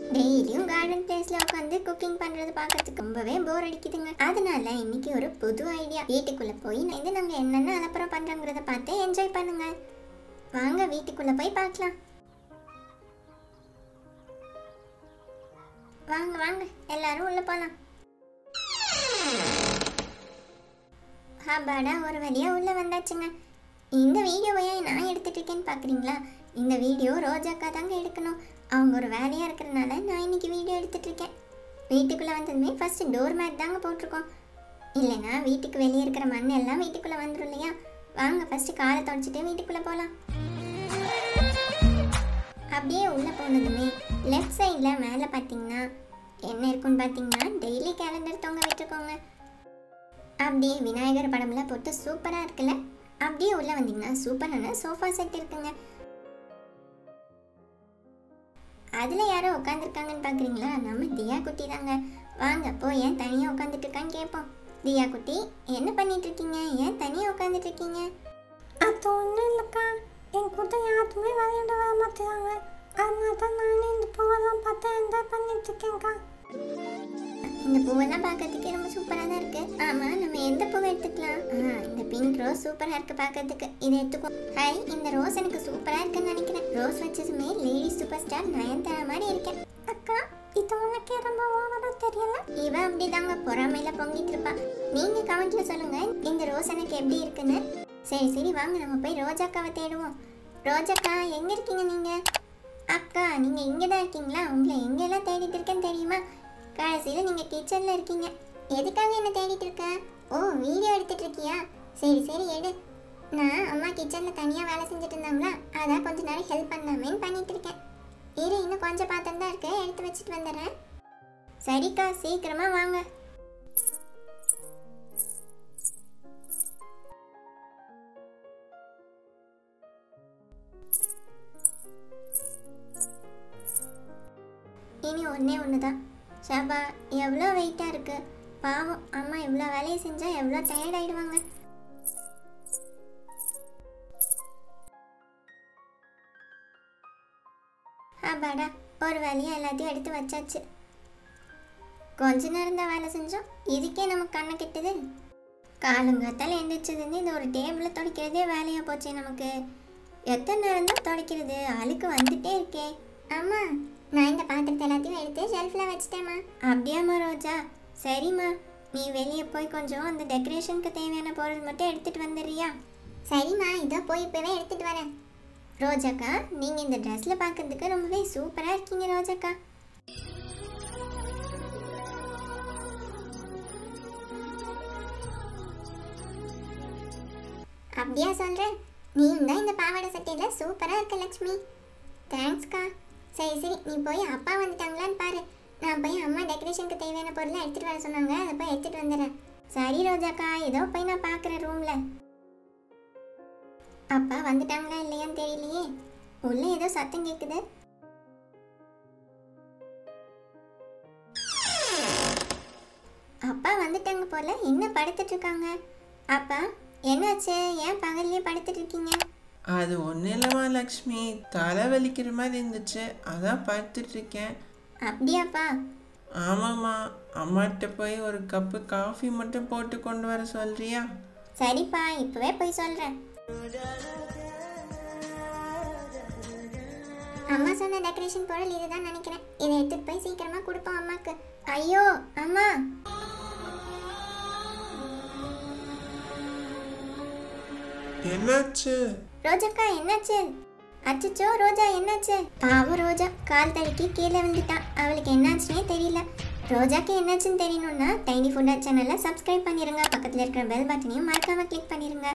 டெய்லியும் கார்டன் பிளேஸ்ல உட்காந்து குக்கிங் பண்றது பார்க்கறதுக்கு ரொம்பவே போர் அடிக்குதுங்க அதனால இன்னைக்கு ஒரு புது ஐடியா வீட்டுக்குள்ள போய் இது நாங்க என்னென்ன அலப்பறம் பண்றோங்கிறத பார்த்து என்ஜாய் பண்ணுங்க வாங்க வீட்டுக்குள்ள போய் பார்க்கலாம் வாங்க வாங்க எல்லாரும் உள்ள போலாம் ஹாபாடா ஒரு வழியா உள்ள வந்தாச்சுங்க இந்த வீடியோவை ஏன் நான் எடுத்துட்டு இருக்கேன்னு பார்க்குறீங்களா இந்த வீடியோ ரோஜாக்கா தாங்க எடுக்கணும் அவங்க ஒரு வேலையாக இருக்கிறனால நான் இன்னைக்கு வீடியோ எடுத்துட்டு இருக்கேன் வீட்டுக்குள்ளே வந்ததுமே ஃபர்ஸ்ட் டோர் மேட் தாங்க போட்டிருக்கோம் இல்லைன்னா வீட்டுக்கு வெளியே இருக்கிற மண் எல்லாம் வீட்டுக்குள்ளே வந்துடும் இல்லையா வாங்க ஃபர்ஸ்ட் காலை தொடச்சிட்டு வீட்டுக்குள்ளே போகலாம் அப்படியே உள்ளே போனதுமே லெஃப்ட் சைடில் மேலே பார்த்தீங்கன்னா என்ன இருக்குன்னு பார்த்தீங்கன்னா டெய்லி கேலண்டர் தொங்க விட்டுருக்கோங்க அப்படியே விநாயகர் படம்லாம் போட்டு சூப்பராக இருக்குல்ல அப்படியே உள்ளே வந்தீங்கன்னா சூப்பரான சோஃபா செட் இருக்குங்க அதில் யாரோ உட்காந்துருக்காங்கன்னு பார்க்குறீங்களா நம்ம தியா குட்டி தாங்க வாங்க போய் ஏன் தனியாக உட்காந்துட்டு இருக்கான்னு கேட்போம் தியா குட்டி என்ன பண்ணிட்டு இருக்கீங்க ஏன் தனியாக உட்காந்துட்டு இருக்கீங்க அது ஒன்றும் இல்லைக்கா என் கூட யாருமே விளையாட வர மாட்டேறாங்க அதனால தான் நானே இந்த பூவெல்லாம் பார்த்து என்ஜாய் பண்ணிட்டு இருக்கேன்க்கா இந்த பூவெல்லாம் பார்க்கறதுக்கே ரொம்ப சூப்பராக தான் இருக்கு ஆமாம் நம்ம எந்த பூவை எடுத்துக்கலாம் ஆ இந்த பிங்க் ரோஸ் சூப்பராக இருக்கு பார்க்கறதுக்கு இதை எடுத்துக்கோ ஹாய் இந்த ரோஸ் எனக்கு சூப்பராக இருக்குன்னு நினைக்கிறேன் ரோஸ் வச்சதுமே லேடி சூப்பர் ஸ்டார் நயன்தாரா மாதிரி இருக்கேன் அக்கா இது உனக்கே ரொம்ப ஓவராக தெரியல இவ அப்படிதாங்க பொறாமையில பொங்கிட்டு இருப்பா நீங்க கமெண்ட்ல சொல்லுங்க இந்த ரோஸ் எனக்கு எப்படி இருக்குன்னு சரி சரி வாங்க நம்ம போய் ரோஜாக்காவை தேடுவோம் ரோஜாக்கா எங்க இருக்கீங்க நீங்க அக்கா நீங்க இங்க தான் இருக்கீங்களா உங்களை எங்கெல்லாம் தேடிட்டு இருக்கேன்னு தெரியுமா கடைசியில் நீங்க கிச்சன்ல இருக்கீங்க எதுக்காக என்ன தேடிட்டு இருக்க ஓ வீடியோ எடுத்துட்டு இருக்கியா சரி சரி எடு நான் அம்மா கிச்சன்ல தனியா வேலை செஞ்சுட்டு இருந்தாங்களா அதான் கொஞ்ச நேரம் ஹெல்ப் பண்ணலாமேன்னு பண்ணிட்டு இருக்கேன் இரு இன்னும் கொஞ்சம் பாத்திரம் தான் இருக்கு எடுத்து வச்சுட்டு வந்துடுறேன் சரிக்கா சீக்கிரமா வாங்க இனி ஒண்ணே ஒன்று தான் ஷபா எவ்வளோ வெயிட்டாக இருக்கு பாவம் அம்மா இவ்வளோ வேலையை செஞ்சால் எவ்வளோ டயர்ட் ஆயிடுவாங்க ஆபாடா ஒரு வேலையை எல்லாத்தையும் எடுத்து வச்சாச்சு கொஞ்ச நேரம் தான் வேலை செஞ்சோம் இதுக்கே நமக்கு கண்ணை கெட்டுது காலங்காத்தால எந்திரிச்சதுலேருந்து இந்த ஒரு டேபிளை துடைக்கிறதே வேலையாக போச்சு நமக்கு எத்தனை நேரம் தான் துடைக்கிறது அழுக்கு வந்துட்டே இருக்கே ஆமா நான் இந்த பாத்திரத்தை எல்லாத்தையும் எடுத்து ஷெல்ஃபில் வச்சுட்டேம்மா அப்படியாம்மா ரோஜா சரிம்மா நீ வெளியே போய் கொஞ்சம் அந்த டெக்கரேஷனுக்கு தேவையான பொருள் மட்டும் எடுத்துட்டு வந்துடுறியா சரிம்மா இதோ போய் இப்போவே எடுத்துட்டு வரேன் ரோஜாக்கா நீங்கள் இந்த ட்ரெஸ்ஸில் பார்க்கறதுக்கு ரொம்பவே சூப்பராக இருக்கீங்க ரோஜாக்கா அப்படியா சொல்கிறேன் நீ தான் இந்த பாவாடை சட்டையில் சூப்பராக இருக்க லக்ஷ்மி தேங்க்ஸ்க்கா சரி சரி நீ போய் அப்பா வந்துட்டாங்களான்னு பாரு நான் போய் அம்மா டெக்கரேஷனுக்கு தேவையான பொருளை எடுத்துகிட்டு வர சொன்னாங்க அதை போய் எடுத்துகிட்டு வந்துடுறேன் சரி ரோஜாக்கா ஏதோ போய் நான் பார்க்குறேன் ரூமில் அப்பா வந்துட்டாங்களா இல்லையான்னு தெரியலையே உள்ள ஏதோ சத்தம் கேட்குது அப்பா வந்துட்டாங்க போல என்ன படுத்துட்டு இருக்காங்க அப்பா என்னாச்சு ஏன் பகல்லே படுத்துட்டு இருக்கீங்க அது ஒன்றும் இல்லைம்மா லக்ஷ்மி தலை வலிக்கிற மாதிரி இருந்துச்சு அதான் படுத்துட்டு இருக்கேன் அப்படியாப்பா ஆமாம்மா அம்மாட்ட போய் ஒரு கப்பு காஃபி மட்டும் போட்டு கொண்டு வர சொல்றியா சரிப்பா இப்பவே போய் சொல்றேன் அம்மா சொன்ன டெக்கரேஷன் பொருள் இதுதான் நினைக்கிறேன் இதை எடுத்துட்டு போய் சீக்கிரமா கொடுப்போம் அம்மாக்கு ஐயோ அம்மா என்னாச்சு ரோஜாக்கா என்னாச்சு அச்சச்சோ ரோஜா என்னாச்சு பாவம் ரோஜா கால் தடுக்கி கீழே விழுந்துட்டான் அவளுக்கு என்னாச்சுன்னே தெரியல ரோஜாக்கு என்னாச்சுன்னு தெரியணும்னா டைனி ஃபுட் சேனலை சப்ஸ்கிரைப் பண்ணிருங்க பக்கத்தில் இருக்கிற பெல் பட்டனையும் மறக்காம கிளிக் பண்ணிருங்க